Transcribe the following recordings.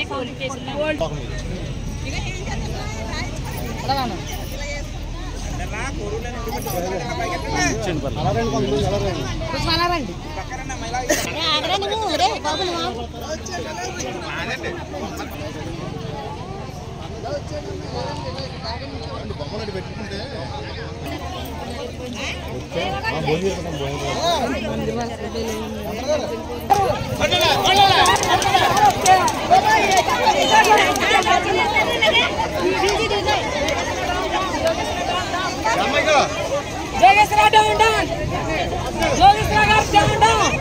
Jogeshwara down down Jogeshwara గారు down down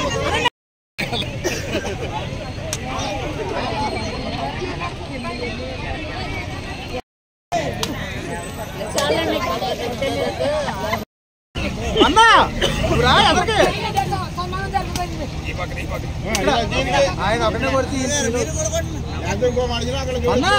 అన్నా నువ్వు రా ఎదరికి ఆయన ఒకటే కొడితే అన్నా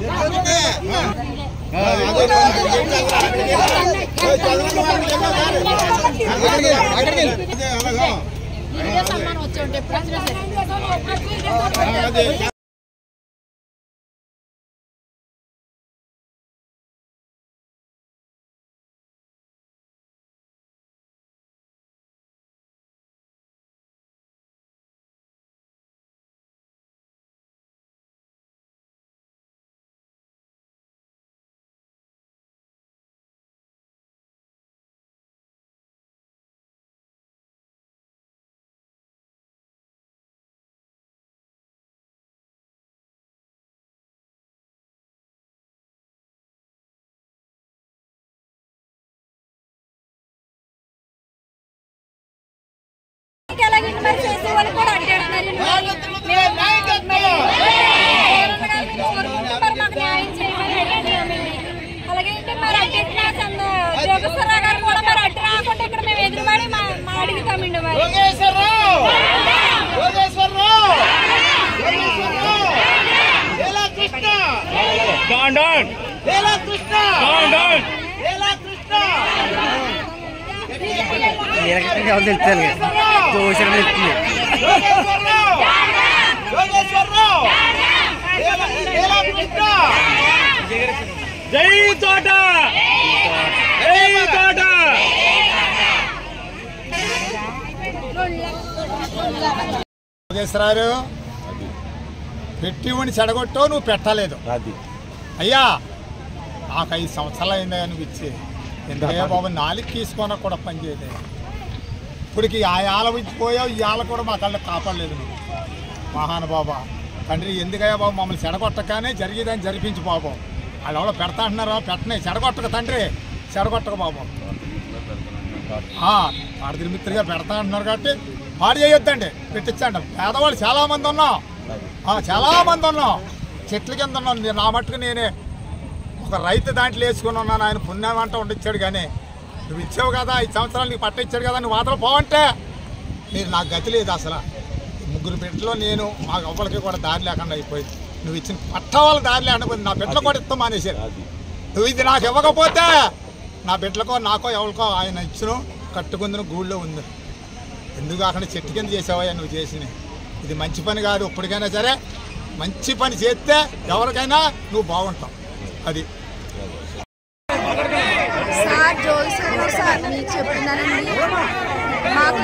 ఎలాగంటే మరి చేసే వాళ్ళు కూడా అడ్డాడుతున్నారు మేము మరి మాకు న్యాయం చేయమని అడిగామండి. అలాగే అంటే మరి అడ్డెట్టిన జోగేశ్వరరావు గారు కూడా మరి అడ్డు రాకుండా ఇక్కడ మేము ఎదురుపడి మా మా అడుగుతామండి మరి జై తోట జై తోట నాగేశ్వరరావు పెట్టి ఉండి చెడగొట్టావు నువ్వు పెట్టలేదు అయ్యా నాకు ఐదు సంవత్సరాలు అయిందా నువ్వు ఇచ్చి ఎందుకయ్యా బాబు నాలుగు తీసుకున్నా కూడా పని చేయలేదు ఇప్పటికి ఆ ఆల పోయావు ఈ ఆల కూడా మా కళ్ళకి కాపాడలేదు నువ్వు మహానుబాబా తండ్రి ఎందుకయ్యా బాబు మమ్మల్ని చెడగొట్టగానే జరిగేదని జరిపించు బాబు వాళ్ళు ఎవరో పెడతా అంటున్నారా పెట్టనే చెడగొట్టక తండ్రి చెడగొట్టక బాబు పాడదిరి మిత్రుగా పెడతా అంటున్నారు కాబట్టి పాడు చేయొద్దండి పెట్టించండి పేదవాళ్ళు చాలా మంది ఉన్నాం ఆ, చాలా మంది ఉన్నాం చెట్ల కింద ఉన్నాం నేను నా మట్టుకు నేనే ఒక రైతు దాంట్లో వేసుకుని ఉన్నాను ఆయన పుణ్యం అంట ఉండిచ్చాడు కానీ నువ్వు ఇచ్చావు కదా ఐదు సంవత్సరాలు నీకు పట్ట ఇచ్చాడు కదా నువ్వు మాత్రం పోవంటే మీరు నాకు గతి లేదు అసలు ఈ ముగ్గురు బిడ్డలో నేను మా ఎవ్వరికి కూడా దారి లేకుండా అయిపోయింది నువ్వు ఇచ్చిన పట్ట వాళ్ళ దారి లేకుండా నా బిడ్డలు కూడా ఇస్తాం మానేశారు నువ్వు ఇది నాకు ఇవ్వకపోతే నా బిడ్డలకో నాకో ఎవరికో ఆయన ఇచ్చిన కట్టుకుందిన గూళ్ళో ఉంది ఎందుకు కాకుండా చెట్టు కింద చేసావయ్యా నువ్వు చేసినవి ఇది మంచి పని కాదు ఇప్పటికైనా సరే మంచి పని చేస్తే ఎవరికైనా నువ్వు బాగుంటావు అది సార్ జోగిశ్వరరావు సార్ మీకు చెప్తున్నానండి మాకు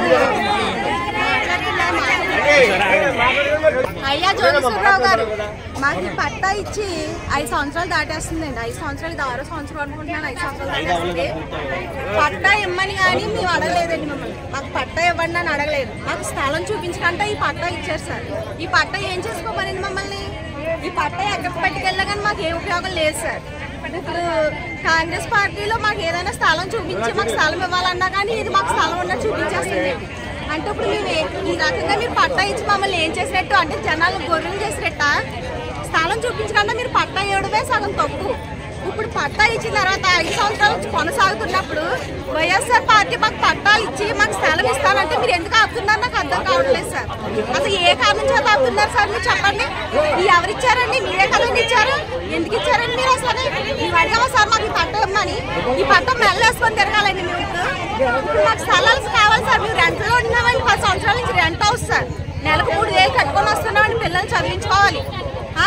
అయ్యా జోగేశ్వరరావు గారు మాకు ఈ పట్టా ఇచ్చి ఐదు సంవత్సరాలు దాటేస్తుందండి ఐదు సంవత్సరాలు ఇది ఆరో సంవత్సరం అనుకుంటున్నాను ఐదు సంవత్సరాలు దాటేస్తుంది పట్టా ఇమ్మని కానీ మేము అడగలేదండి మమ్మల్ని మాకు పట్టా ఇవ్వండి అని అడగలేదు మాకు స్థలం చూపించకంటే ఈ పట్టా ఇచ్చారు సార్ ఈ పట్టా ఏం చేసుకోమనండి మమ్మల్ని ఈ పట్టా ఎక్కడికి పట్టుకెళ్ళినా కానీ మాకు ఏ ఉపయోగం లేదు సార్ ఇప్పుడు కాంగ్రెస్ పార్టీలో మాకు ఏదైనా స్థలం చూపించి మాకు స్థలం ఇవ్వాలన్నా కానీ ఇది మాకు స్థలం ఉన్నట్టు చూపించేస్తుంది అంటే ఇప్పుడు మేము ఏ- ఈ రకంగా మీరు పట్టా ఇచ్చి మమ్మల్ని ఏం చేసినట్టు అంటే జనాలు గొర్రెలు చేసినట్ట స్థలం చూపించకుండా మీరు పట్టా ఇవ్వడమే సగం తప్పు ఇప్పుడు పట్టా ఇచ్చిన తర్వాత ఐదు సంవత్సరాలు కొనసాగుతున్నప్పుడు వైఎస్ఆర్ పార్టీ మాకు పట్టాలు ఇచ్చి మాకు స్థలం ఇస్తానంటే మీరు ఎందుకు ఆపుతున్నారు నాకు అర్థం కావట్లేదు సార్ అసలు ఏ కారణం చేత ఆపుతున్నారు సార్ మీరు చెప్పండి ఈ ఎవరు ఇచ్చారండి మీరే కదండి ఇచ్చారు ఎందుకు ఇచ్చారండి మీరు అసలు మేము అడిగామా సార్ మాకు ఈ పట్ట ఇమ్మని ఈ పట్ట మెల్లేసుకొని తిరగాలండి మేము ఇప్పుడు ఇప్పుడు మాకు స్థలాలు కావాలి సార్ మేము రెంట్లో ఉంటున్నామండి పది సంవత్సరాల నుంచి రెంట్ హౌస్ సార్ నెలకు మూడు వేలు కట్టుకొని వస్తున్నామండి పిల్లల్ని చదివించుకోవాలి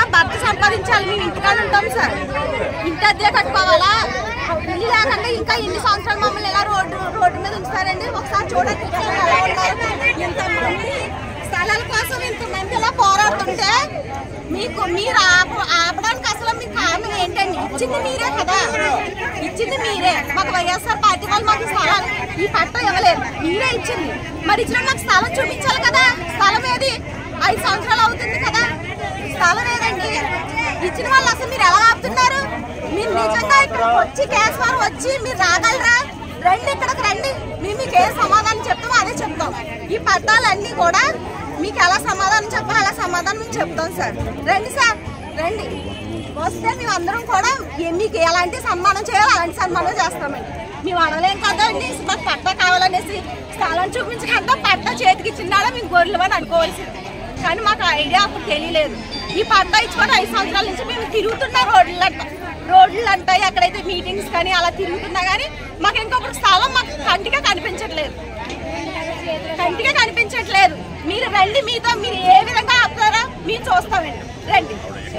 సంపాదించాలి మేము ఇంటికాడ ఉంటాం సార్ ఇంటి అద్దె కట్టుకోవాలా ఇల్లు లేకుండా ఇంకా ఎన్ని సంవత్సరాలు మమ్మల్ని ఎలా రోడ్డు రోడ్డు మీద ఉంచుతారండి ఒకసారి చూడండి ఎలా ఉన్నారు ఇంతమంది స్థలాల కోసం ఇంతమంది ఇలా పోరాడుతుంటే మీకు మీరు ఆప ఆపడానికి అసలు మీ కారణం ఏంటండి ఇచ్చింది మీరే కదా ఇచ్చింది మీరే మాకు వైఎస్ఆర్ పార్టీ వాళ్ళు మాకు స్థలాలు ఈ పట్ట ఇవ్వలేదు మీరే ఇచ్చింది మరి ఇచ్చిన మాకు స్థలం చూపించాలి కదా స్థలం ఏది ఐదు సంవత్సరాలు అవుతుంది కదా స్థలం ఏదండి ఇచ్చిన వాళ్ళు అసలు మీరు ఎలా ఆపుతున్నారు మీరు నిజంగా ఇక్కడికి వచ్చి కేశవారం వచ్చి మీరు రాగలరా రండి ఇక్కడికి రండి మేము మీకు ఏ సమాధానం చెప్తామో అదే చెప్తాం ఈ పట్టాలన్నీ కూడా మీకు ఎలా సమాధానం చెప్పాలో అలా సమాధానం మేము చెప్తాం సార్ రండి సార్ రండి వస్తే మేము అందరం కూడా ఏ- మీకు ఎలాంటి సన్మానం చేయాలో అలాంటి సన్మానం చేస్తామండి మేము అడగలేం కదా అండి మాకు పట్ట కావాలనేసి స్థలం చూపించకుండా పట్ట చేతికి ఇచ్చినాడో మేము గొర్రెలు అని అనుకోవాల్సింది కానీ మాకు ఐడియా అప్పుడు తెలియలేదు ఈ పట్ట ఇచ్చుకొని ఐదు సంవత్సరాల నుంచి మేము తిరుగుతున్న రోడ్లంట రోడ్లు అంటాయి ఎక్కడైతే మీటింగ్స్ కానీ అలా తిరుగుతున్నా కానీ మాకు ఇంకొకటి స్థలం మాకు కంటిగా కనిపించట్లేదు కంటిగా కనిపించట్లేదు మీరు రండి మీతో మీరు ఏ విధంగా ఆపుతారో మీరు చూస్తామండి రండి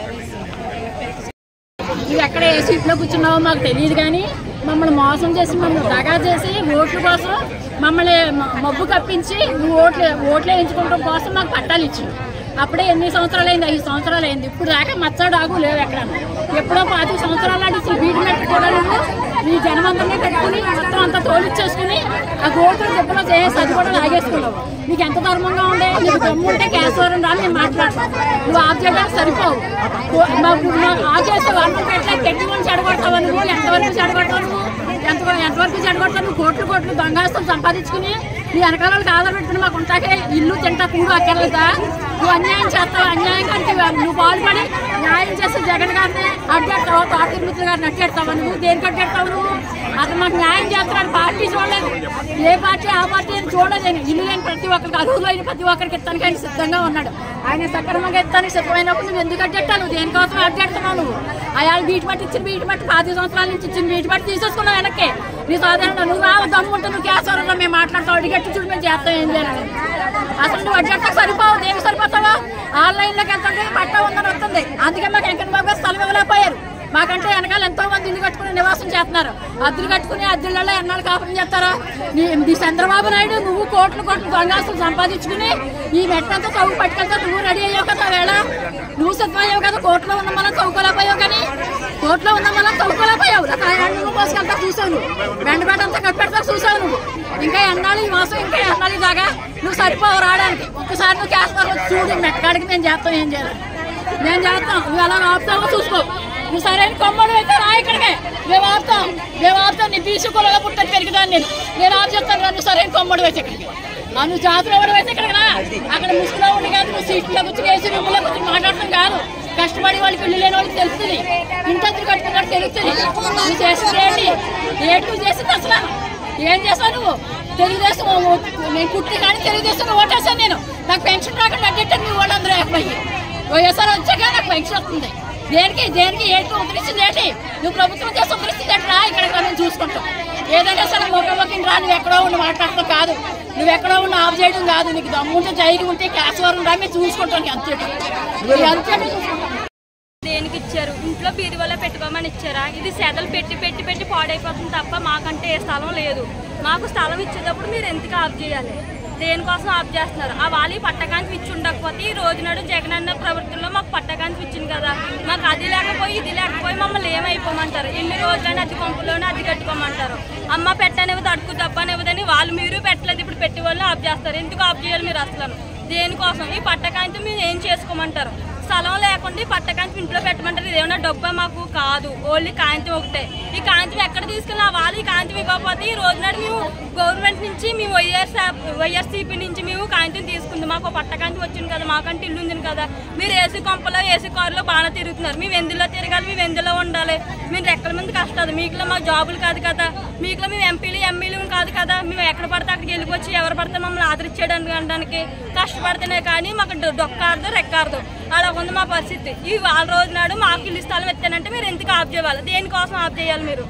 నువ్వు ఎక్కడ ఏ సీట్లో కూర్చున్నావో మాకు తెలియదు కానీ మమ్మల్ని మోసం చేసి మమ్మల్ని దగా చేసి ఓట్ల కోసం మమ్మల్ని మ- మబ్బు కప్పించి నువ్వు ఓట్లు ఓట్లు వేయించుకోవడం కోసం మాకు పట్టాలు ఇచ్చి అప్పుడే ఎన్ని సంవత్సరాలు అయింది ఐదు సంవత్సరాలు అయింది ఇప్పుడు దాకా మచ్చడు ఆగు లేవు ఎక్కడ ఎప్పుడో పాతి సంవత్సరాలు అడిగి బీటి మెట్టు కూడా నువ్వు నీ జనమందరినీ పెట్టుకుని మొత్తం అంతా తోలిచ్చేసుకుని ఆ గోతులు దెబ్బలో చేసి అది కూడా లాగేసుకున్నావు నీకు ఎంత ధర్మంగా ఉండే నీకు దమ్ము ఉంటే కేశవరం రా నేను మాట్లాడతాను నువ్వు ఆఫ్ చేయడానికి సరిపోవు ఓ- మాకు మాకు ఆఫ్ చేస్తే వాళ్ళు పెట్టలే తెచ్చి వాళ్ళు చెడగొడతావు నువ్వు ఎంతవరకు చెడగొడతావు నువ్వు ఎంత ఎంతవరకు చెడగొడతావు నువ్వు కోట్లు కోట్లు దొంగాస్తం సంపాదించుకుని నీ వెనకాల వాళ్ళకి ఆధార పెట్టుకుని మాకు ఉంటాకే ఇల్లు తింటా కూడు అక్కర్లేదా నువ్వు అన్యాయం చేస్తావు అన్యాయం కంటే నువ్వు పాల్పడి న్యాయం చేసి జగన్ గారిని అడ్డెడతావు తోట తిరుమతులు గారిని అడ్డెడతావు నువ్వు దేనికి అడ్డెడతావు నువ్వు అతను మాకు న్యాయం చేస్తున్నాడు పార్టీ చూడలేదు ఏ పార్టీ ఆ పార్టీ అని చూడలేదు ఇల్లు లేని ప్రతి ఒక్కరికి అర్హులు అయిన ప్రతి ఒక్కరికి ఇస్తానికి ఆయన సిద్ధంగా ఉన్నాడు ఆయన సక్రమంగా ఇస్తానికి సిద్ధమైనప్పుడు నువ్వు ఎందుకు అడ్డెట్టావు నువ్వు దేనికోసం అడ్డెడుతున్నావు నువ్వు అయాలు బీటి మట్టి ఇచ్చిన బీటి మట్టి పాతి సంవత్సరాల నుంచి ఇచ్చిన బీటి మట్టి తీసేసుకున్నావు వెనక్కి నీ సాధారణ నువ్వు రావు దమ్ముంటే నువ్వు కేసవరంలో మేము మాట్లాడతావు అడిగట్టు చూడు మేము చేస్తాం ఏం చేయాలి అసలు నువ్వు అడ్డెట్టకు సరిపోవు దేనికి సరిపోతావా ఆన్లైన్లోకి వెళ్తుంటే పట్ట ఉందని వస్తుంది అందుకే మాకు వెంకట బాబు గారు స్థలం ఇవ్వలేకపోయారు మాకంటే వెనకాల ఎంతో మంది ఇల్లు కట్టుకుని నివాసం చేస్తున్నారు అద్దెలు కట్టుకుని అద్దెలలో ఎన్నాళ్ళు కాపురం చేస్తారా నీ నీ చంద్రబాబు నాయుడు నువ్వు కోట్లు కోట్లు దొంగాస్తులు సంపాదించుకుని ఈ మెట్టంతా చౌకు పట్టుకెళ్తా నువ్వు రెడీ అయ్యావు కదా వేళ నువ్వు సిద్ధమయ్యావు కదా కోర్టులో ఉన్న మనం చౌకోలేకపోయావు కానీ కోర్టులో ఉన్న మనం చౌకోలేకపోయావు నువ్వు మోసుకెళ్తా చూసావు నువ్వు వెంటబెట్ట అంతా కప్పెడతా చూసావు నువ్వు ఇంకా ఎన్నాళ్ళు ఈ మాసం ఇంకా ఎన్నాళ్ళు దాకా నువ్వు సరిపోవు రావడానికి ఒక్కసారి నువ్వు క్యాష్ వచ్చి చూడు మెట్టకాడికి మేము చేస్తాం ఏం చేయాలి మేము చేస్తాం నువ్వు ఎలా ఆపుతావో చూసుకో నువ్వు సరైన కొమ్మలు అయితే రా ఇక్కడికే మేము ఆపుతాం మేము ఆపుతాం నీ తీసుకులలో పుట్టని పెరుగుతాను నేను నేను ఆపు చెప్తాను రా నువ్వు సరైన కొమ్మడు వేసి ఇక్కడికి ఆ, నువ్వు జాతర ఎవరు వేసి ఇక్కడికి రా అక్కడ ముసుగులో ఉండి కాదు నువ్వు సీట్లో కూర్చొని వేసి రూమ్లో కూర్చొని మాట్లాడటం కాదు కష్టపడి వాళ్ళకి ఇల్లు లేని వాళ్ళకి తెలుస్తుంది ఇంటద్దులు కట్టుకున్నట్టు తెలుస్తుంది నువ్వు చేసింది ఏంటి ఏంటి నువ్వు చేసింది అసలు ఏం చేస్తావు నువ్వు తెలుగుదేశం ఓ- నేను పుట్టి కానీ తెలుగుదేశం ఓటేసాను నేను నాకు పెన్షన్ రాకుండా అడ్డెట్టాను మీ వాళ్ళందరూ ఏకమయ్యి వైఎస్ఆర్ వచ్చాక నాకు పెన్షన్ వస్తుంది దేనికి దేనికి ఏంటి ఉద్ధరిస్తుంది ఏంటి నువ్వు ప్రభుత్వం చేసి ఉద్ధరిస్తుంది ఏంటి రా ఇక్కడ మేము చూసుకుంటాం ఏదైనా సరే మొక్క మొక్కిన రా నువ్వు ఎక్కడో ఉండి మాట్లాడటం కాదు నువ్వు ఎక్కడో ఉండి ఆఫ్ చేయడం కాదు నీకు దమ్ముంటే జైలు ఉంటే క్యాష్ రా మేము చూసుకుంటాం నీ అంతేటి నీ అంతేటి చూసుకుంటాం దేనికి ఇచ్చారు ఇంట్లో బీరువాలో పెట్టుకోమని ఇచ్చారా ఇది సెదలు పెట్టి పెట్టి పెట్టి పాడైపోతుంది తప్ప మాకంటే ఏ స్థలం లేదు మాకు స్థలం ఇచ్చేటప్పుడు మీరు ఎందుకు ఆఫ్ చేయాలి దేనికోసం ఆఫ్ చేస్తున్నారు ఆ వాలి పట్టకాంతి ఇచ్చి ఉండకపోతే ఈ రోజు నాడు జగనన్న ప్రభుత్వంలో మాకు పట్టకాంతి ఇచ్చింది కదా మాకు అది లేకపోయి ఇది లేకపోయి మమ్మల్ని ఏమైపోమంటారు ఎన్ని రోజులైనా అద్దె కొంపులోనే అద్దె కట్టుకోమంటారు అమ్మ పెట్టనివ్వదు అడుగు దప్పనివ్వదని వాళ్ళు మీరు పెట్టలేదు ఇప్పుడు పెట్టి వాళ్ళు ఆఫ్ చేస్తారు ఎందుకు ఆఫ్ చేయాలి మీరు అసలు దేనికోసం ఈ పట్టకాంతి మీరు ఏం చేసుకోమంటారు స్థలం లేకుండా ఈ పట్టకాంతి ఇంట్లో పెట్టమంటారు ఇదేమన్నా డబ్బా మాకు కాదు ఓన్లీ కాంతి ఒకటే ఈ కాంతి ఎక్కడ తీసుకెళ్ళి ఆ వాళ్ళు ఈ కాంతి ఇవ్వకపోతే ఈ రోజు నాడు మేము గవర్నమెంట్ నుంచి మేము వైఎస్ వైఎస్సీపీ నుంచి మేము కాంతిని తీసుకుంది మాకు పట్టకాంతి వచ్చింది కదా మాకంటే ఇల్లు ఉంది కదా మీరు ఏసీ కొంపలో ఏసీ కారులో బాగా తిరుగుతున్నారు మేము ఎందులో తిరగాలి మేము ఎందులో ఉండాలి మీరు ఎక్కడ మంది కష్టాలు మీకులో మా జాబులు కాదు కదా మీకులో మేము ఎంపీలు ఎమ్మెల్యే కాదు కదా మేము ఎక్కడ పడితే అక్కడికి వెళ్ళిపోవచ్చు ఎవరు పడితే మమ్మల్ని ఆదరించేయడానికి అనడానికి కష్టపడితేనే కానీ మాకు డొ- డొక్కారదు రెక్కారదు అలా ఉంది మా పరిస్థితి ఈ వాళ్ళ రోజు నాడు మాకు ఇల్లు స్థలం ఎత్తానంటే మీరు ఎందుకు ఆఫ్ చేయాలి దేనికోసం ఆఫ్ చేయాలి మీరు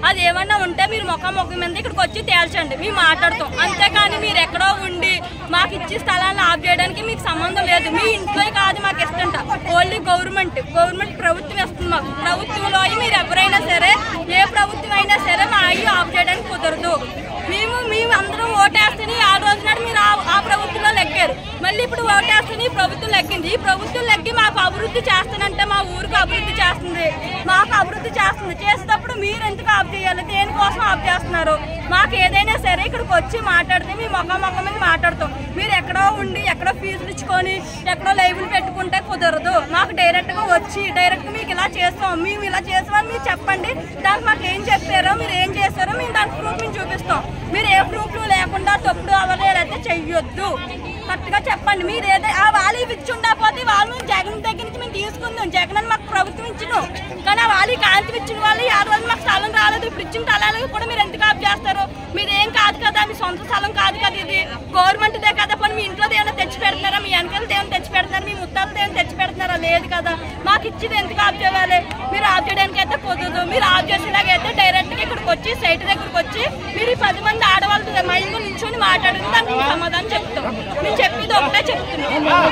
అది ఏమన్నా ఉంటే మీరు ముఖం ముఖం మీద ఇక్కడికి వచ్చి తేల్చండి మేము మాట్లాడతాం అంతేకాని మీరు ఎక్కడో ఉండి మాకు ఇచ్చి స్థలాలను ఆఫ్ చేయడానికి మీకు సంబంధం లేదు మీ ఇంట్లో కాదు మాకు ఇష్టంట ఓన్లీ గవర్నమెంట్ గవర్నమెంట్ ప్రభుత్వం ఇస్తుంది మాకు ప్రభుత్వంలో మీరు ఎవరైనా సరే ఏ ప్రభుత్వం అయినా సరే మా అయ్యి ఆఫ్ చేయడానికి కుదరదు మేము మేము అందరం ఓటేస్తని ఆ రోజు నాడు మీరు ఆ- ఆ ప్రభుత్వంలో లెక్కారు మళ్ళీ ఇప్పుడు ఓటేస్తని ఈ ప్రభుత్వం లెక్కింది ఈ ప్రభుత్వం లెక్కి మాకు అభివృద్ధి చేస్తానంటే మా ఊరికి అభివృద్ధి చేస్తుంది మాకు అభివృద్ధి చేస్తుంది చేసేటప్పుడు మీరు ఎందుకు ఆఫ్ చేయాలి దేనికోసం ఆఫ్ చేస్తున్నారు మాకు ఏదైనా సరే ఇక్కడికి వచ్చి మాట్లాడితే మీ మొక్క మొక్క మీద మాట్లాడతాం మీరు ఎక్కడో ఉండి ఎక్కడో ఫీజులు ఇచ్చుకొని ఎక్కడో లైవ్లు పెట్టుకుంటే కుదరదు మాకు డైరెక్ట్ గా వచ్చి డైరెక్ట్ మీకు ఇలా చేస్తాం మేము ఇలా చేస్తామని మీరు చెప్పండి దానికి మాకు ఏం చెప్పారో మీరు ఏం చేస్తారో మేము దానికి ప్రూఫ్ మేము చూపిస్తాం మీరు ఏ ప్రూఫ్లు లేకుండా తప్పుడు అవలేరైతే చెయ్యొద్దు కరెక్ట్ గా చెప్పండి మీరు ఏదైతే ఆ వాళ్ళు ఇవి ఇచ్చి ఉండకపోతే వాళ్ళు జగన్ దగ్గర నుంచి మేము తీసుకుందాం జగన్ అని మాకు ప్రభుత్వం ఇచ్చిన కానీ ఆ వాళ్ళు కాంతి ఇచ్చిన వాళ్ళు ఆ రోజు మాకు స్థలం రాలేదు ఇప్పుడు ఇచ్చిన స్థలాలకు కూడా మీరు ఎందుకు ఆఫ్ చేస్తారు మీరు ఏం కాదు కదా మీ సొంత స్థలం కాదు కదా ఇది గవర్నమెంట్ దే కదా పోనీ మీ ఇంట్లో ఏమైనా తెచ్చి పెడుతున్నారా మీ వెనకాల ఏమైనా తెచ్చి పెడుతున్నారా మీ ముత్తాలతో ఏమైనా తెచ్చి పెడుతున్నారా లేదు కదా మాకు ఇచ్చింది ఎందుకు ఆఫ్ చేయాలి మీరు ఆఫ్ చేయడానికి అయితే కుదరదు మీరు ఆఫ్ చేసేలాగైతే డైరెక్ట్ గా ఇక్కడికి వచ్చి సైట్ దగ్గరికి వచ్చి మీరు ఈ పది మంది ఆడవాళ్ళతో మైండ్ నిల్చొని మాట్లాడుకుని దానికి మేము సమాధానం చెప్తాం మేము చెప్పేది ఒకటే చెప్తున్నాం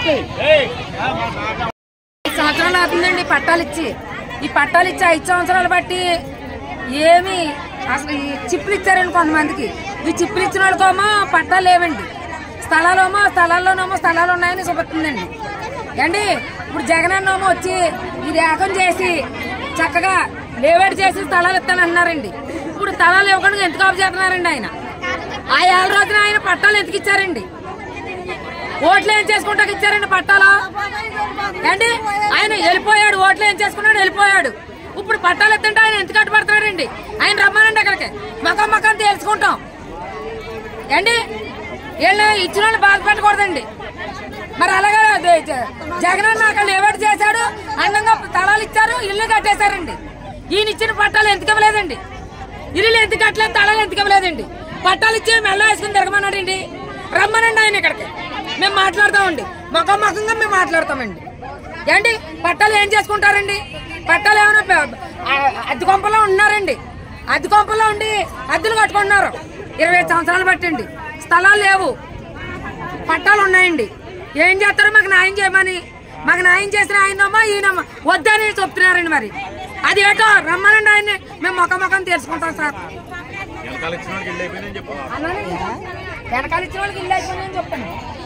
ఐదు సంవత్సరాలు అవుతుందండి పట్టాలు ఇచ్చి ఈ పట్టాలు ఇచ్చి ఐదు సంవత్సరాలు బట్టి ఏమి అసలు ఈ చిప్పులు ఇచ్చారండి కొంతమందికి ఈ చిప్పులు ఇచ్చిన వాళ్ళకేమో పట్టాలు లేవండి స్థలాలేమో స్థలాల్లోనేమో స్థలాలు ఉన్నాయని చూపిస్తుందండి ఏండి ఇప్పుడు జగనన్నేమో వచ్చి ఇది ఏకం చేసి చక్కగా లేవేటి చేసి స్థలాలు ఇస్తానంటున్నారండి ఇప్పుడు స్థలాలు ఇవ్వకుండా ఎందుకు ఆఫ్ చేస్తున్నారండి ఆయన ఆ ఏళ్ళ రోజున ఆయన పట్టాలు ఎందుకు ఇచ్చారండి ఓట్లు ఏం చేసుకుంటాకి ఇచ్చారండి పట్టాలు ఏంటి ఆయన వెళ్ళిపోయాడు ఓట్లు ఏం చేసుకున్నాడు వెళ్ళిపోయాడు ఇప్పుడు పట్టాలు ఎత్తుంటే ఆయన ఎందుకు అడ్డుపడుతున్నాడండి ఆయన రమ్మానండి అక్కడికి మకం మకం తెలుసుకుంటాం ఏంటి వీళ్ళు ఇచ్చిన వాళ్ళు బాధపెట్టకూడదండి మరి అలాగే అదే జ- జగనన్న అక్కడ లేవట్ చేశాడు అందంగా తలాలు ఇచ్చారు ఇల్లు కట్టేశారండి ఈయన ఇచ్చిన పట్టాలు ఎందుకు ఇవ్వలేదండి ఇల్లు ఎందుకు కట్టలేదు తలాలు ఎందుకు ఇవ్వలేదండి పట్టాలు ఇచ్చి మెల్ల వేసుకుని తిరగమన్నాడండి రమ్మనండి ఆయన ఇక్కడికి మేము మాట్లాడతామండి ముఖం ముఖంగా మేము మాట్లాడతామండి ఏంటి పట్టాలు ఏం చేసుకుంటారండి పట్టాలు ఏమైనా పె- ఆ- అద్దె కొంపలో ఉన్నారండి అద్దె కొంపలో ఉండి అద్దెలు కట్టుకున్నారు ఇరవై ఐదు సంవత్సరాలు పట్టండి స్థలాలు లేవు పట్టాలు ఉన్నాయండి ఏం చేస్తారో మాకు న్యాయం చేయమని మాకు న్యాయం చేసిన ఆయనమ్మా ఈయనమ్మా వద్దని చెప్తున్నారండి మరి అది ఏటో రమ్మనండి ఆయన్ని మేము మొక్క మొక్కని తెలుసుకుంటాం సార్ వెనకాల ఇచ్చిన వాళ్ళకి ఇల్లు అయిపోయిందని చెప్పు అన్నాను వెనకాల ఇచ్చిన వాళ్ళకి ఇల్లు అయిపోయిందని చెప్పండి